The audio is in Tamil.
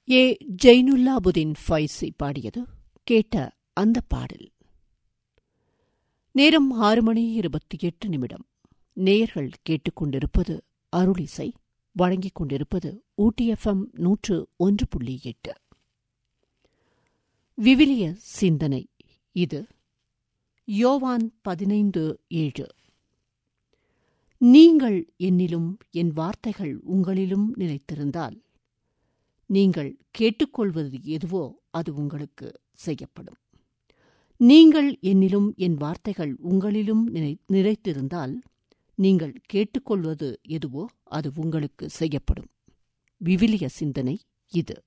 ஏ ஜெய்னுல்லாபுதீன் ஃபைசி பாடியது கேட்ட அந்த பாடல் நேரம் ஆறு மணி இருபத்தி எட்டு நிமிடம் நேயர்கள் கேட்டுக்கொண்டிருப்பது அருளிசை வழங்கிக் கொண்டிருப்பது ஊட்டி எஃப்எம் நூற்று ஒன்று புள்ளி எட்டு விவிலிய சிந்தனை இது யோவான் பதினைந்து ஏழு நீங்கள் என்னிலும் என் வார்த்தைகள் உங்களிலும் நிலைத்திருந்தால் நீங்கள் கேட்டுக்கொள்வது எதுவோ அது உங்களுக்கு செய்யப்படும் நீங்கள் என்னிலும் என் வார்த்தைகள் உங்களிலும் நிலைத்திருந்தால் நீங்கள் கேட்டுக்கொள்வது எதுவோ அது உங்களுக்கு செய்யப்படும் விவிலிய சிந்தனை இது